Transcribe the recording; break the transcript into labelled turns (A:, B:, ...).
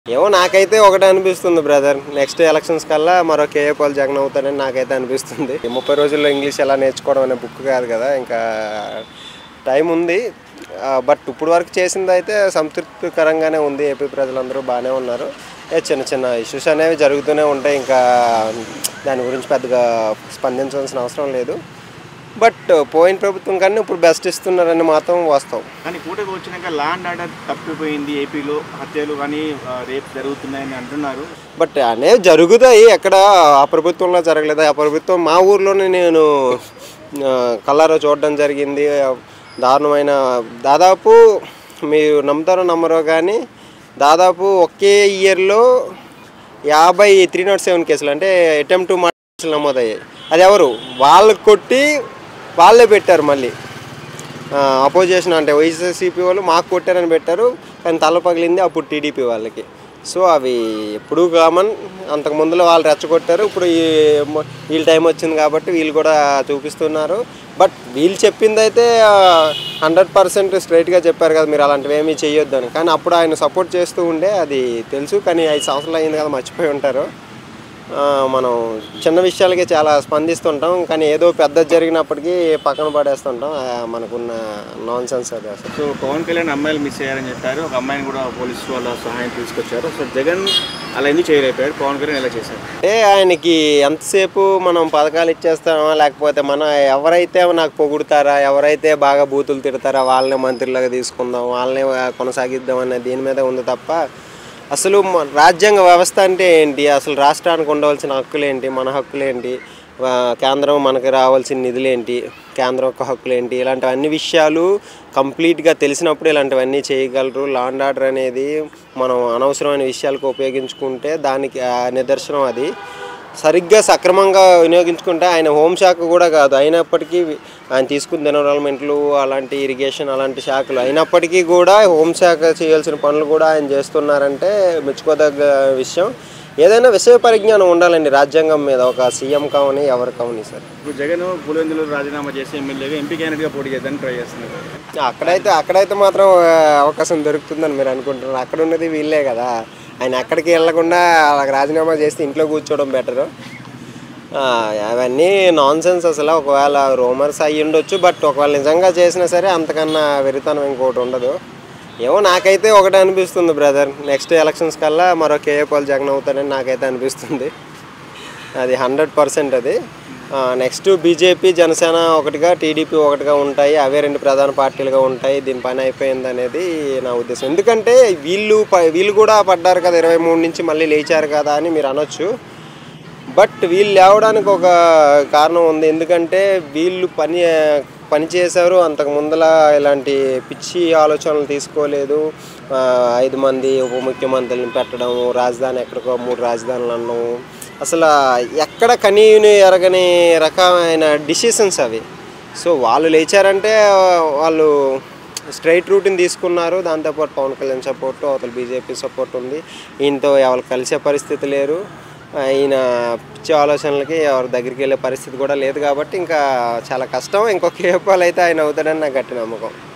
A: ఏమో నాకైతే ఒకటే అనిపిస్తుంది బ్రదర్ నెక్స్ట్ ఎలక్షన్స్ కల్లా మరో కేఏ పాల్ జగన్ అవుతాడని నాకైతే అనిపిస్తుంది ఈ ముప్పై రోజుల్లో ఇంగ్లీష్ ఎలా నేర్చుకోవడం అనే బుక్ కాదు కదా ఇంకా టైం ఉంది బట్ ఇప్పుడు వరకు చేసింది అయితే సంతృప్తికరంగానే ఉంది ఏపీ ప్రజలందరూ బాగానే ఉన్నారు ఏ చిన్న చిన్న ఇష్యూస్ అనేవి జరుగుతూనే ఉంటాయి ఇంకా దాని గురించి పెద్దగా స్పందించాల్సిన అవసరం లేదు బట్ పోయిన ప్రభుత్వం కన్నా ఇప్పుడు బెస్ట్ ఇస్తున్నారని మాత్రం వాస్తవం
B: కానీ కూటమి వచ్చినాక ల్యాండ్ ఆర్డర్ తప్పిపోయింది ఏపీలో హత్యలు కానీ ఆ, రేపు జరుగుతున్నాయని అంటున్నారు
A: బట్ అనేవి జరుగుతాయి ఎక్కడ ఆ ప్రభుత్వంలో జరగలేదు ఆ ప్రభుత్వం మా ఊర్లోనే నేను ఆ, కల్లారా చూడడం జరిగింది దారుణమైన దాదాపు మీరు నమ్ముతారో నమ్మరో కానీ దాదాపు ఒకే ఇయర్లో యాభై త్రీ నాట్ సెవెన్ కేసులు అంటే అటెంప్ట్ కేసులు నమోదయ్యాయి అది ఎవరు వాళ్ళు కొట్టి వాళ్ళే పెట్టారు మళ్ళీ అపోజిషన్ అంటే వైఎస్ఆర్సీపీ వాళ్ళు మాకు కొట్టారని పెట్టారు కానీ తల పగిలింది అప్పుడు టీడీపీ వాళ్ళకి సో అవి ఎప్పుడూ కామన్ అంతకు ముందులో వాళ్ళు రెచ్చగొట్టారు ఇప్పుడు ఈ మ- వీళ్ళ టైం వచ్చింది కాబట్టి వీళ్ళు కూడా చూపిస్తున్నారు బట్ వీళ్ళు చెప్పింది అయితే హండ్రెడ్ పర్సెంట్ స్ట్రైట్గా చెప్పారు కదా మీరు అలాంటివి ఏమీ చేయొద్దు అని కానీ అప్పుడు ఆయన సపోర్ట్ చేస్తూ ఉండే అది తెలుసు కానీ ఐదు సంవత్సరాలు అయింది కదా మర్చిపోయి ఉంటారు ఆ, మనం చిన్న విషయాలకే చాలా స్పందిస్తుంటాం కానీ ఏదో పెద్ద జరిగినప్పటికీ పక్కన పడేస్తుంటాం ఆ, మనకున్న నాన్ సెన్స్ అది అసలు
B: సో పవన్ కళ్యాణ్ అమ్మాయిలు మిస్ అయ్యారని చెప్పారు ఒక అమ్మాయిని కూడా పోలీసు వాళ్ళ సహాయం తీసుకొచ్చారు సో జగన్ అలా ఎందుకు చేయలేకపోయారు పవన్ కళ్యాణ్ ఎలా చేశారు
A: అంటే ఆయనకి ఎంతసేపు మనం పథకాలు ఇచ్చేస్తామా లేకపోతే మన ఎవరైతే నాకు పొగుడుతారా ఎవరైతే బాగా బూతులు తిడతారా వాళ్ళనే మంత్రులుగా తీసుకుందాం వాళ్ళనే కొనసాగిద్దాం అనే దీని మీద ఉంది తప్ప అసలు మ- రాజ్యాంగ వ్యవస్థ అంటే ఏంటి అసలు రాష్ట్రానికి ఉండవలసిన హక్కులు ఏంటి మన హక్కులు ఏంటి ఆ, కేంద్రం మనకి రావాల్సిన నిధులు ఏంటి కేంద్రం యొక్క హక్కులు ఏంటి ఇలాంటి అన్ని విషయాలు కంప్లీట్గా తెలిసినప్పుడు ఇలాంటివన్నీ చేయగలరు లాండ్ ఆర్డర్ అనేది మనం అనవసరమైన విషయాలకు ఉపయోగించుకుంటే దానికి ఆ నిదర్శనం అది సరిగ్గా సక్రమంగా వినియోగించుకుంటే ఆయన హోంశాఖ కూడా కాదు అయినప్పటికీ ఆయన తీసుకున్న ఎన్విరాన్మెంట్లు అలాంటి ఇరిగేషన్ అలాంటి శాఖలు అయినప్పటికీ కూడా హోంశాఖ చేయాల్సిన పనులు కూడా ఆయన చేస్తున్నారంటే మెచ్చుకోదగ్గ విషయం ఏదైనా విషయ పరిజ్ఞానం ఉండాలండి రాజ్యాంగం మీద ఒక సీఎం కావని ఎవరు కావని సార్
B: ఇప్పుడు జగన్ పులివెందులు రాజీనామా చేసి ఎమ్మెల్యేగా ఎంపీ క్యాండిడేట్గా పోటీ చేద్దానికి ట్రై చేస్తున్నారు
A: అక్కడైతే అక్కడైతే మాత్రం ఆ, అవకాశం దొరుకుతుందని మీరు అనుకుంటున్నారు అక్కడ ఉన్నది వీళ్ళే కదా ఆయన ఎక్కడికి వెళ్ళకుండా వాళ్ళకి రాజీనామా చేస్తే ఇంట్లో కూర్చోవడం బెటరు అవన్నీ నాన్ సెన్స్ అసలు ఒకవేళ రూమర్స్ అయ్యి ఉండొచ్చు బట్ ఒకవేళ నిజంగా చేసినా సరే అంతకన్నా వెరితనం ఇంకోటి ఉండదు ఏమో నాకైతే ఒకటే అనిపిస్తుంది బ్రదర్ నెక్స్ట్ ఎలక్షన్స్ కల్లా మరో కేఏ పాల్ జగన్ అవుతాడని నాకైతే అనిపిస్తుంది అది హండ్రెడ్ పర్సెంట్ అది నెక్స్ట్ బీజేపీ జనసేన ఒకటిగా టీడీపీ ఒకటిగా ఉంటాయి అవే రెండు ప్రధాన పార్టీలుగా ఉంటాయి దీని పని అయిపోయింది అనేది నా ఉద్దేశం ఎందుకంటే వీళ్ళు ప- వీళ్ళు కూడా పడ్డారు కదా ఇరవై మూడు నుంచి మళ్ళీ లేచారు కదా అని మీరు అనొచ్చు బట్ వీళ్ళు లేవడానికి ఒక కారణం ఉంది ఎందుకంటే వీళ్ళు పని పని చేశారు అంతకు ముందల ఇలాంటి పిచ్చి ఆలోచనలు తీసుకోలేదు ఆ, ఐదు మంది ఉప ముఖ్యమంత్రులను పెట్టడం రాజధాని ఎక్కడికో మూడు రాజధానులు అనడం అసలు ఎక్కడ కనీని ఎరగని రకమైన డిసిషన్స్ అవి సో వాళ్ళు లేచారంటే వాళ్ళు స్ట్రైట్ రూట్ని తీసుకున్నారు దాంతోపాటు పవన్ కళ్యాణ్ సపోర్టు అవతల బీజేపీ సపోర్ట్ ఉంది ఈయనతో ఎవరు కలిసే పరిస్థితి లేరు ఈయన పిచ్చి ఆలోచనలకి ఎవరి దగ్గరికి వెళ్ళే పరిస్థితి కూడా లేదు కాబట్టి ఇంకా చాలా కష్టం ఇంకొక ఏపాలు అయితే ఆయన అవుతాడని నాకు గట్టి నమ్మకం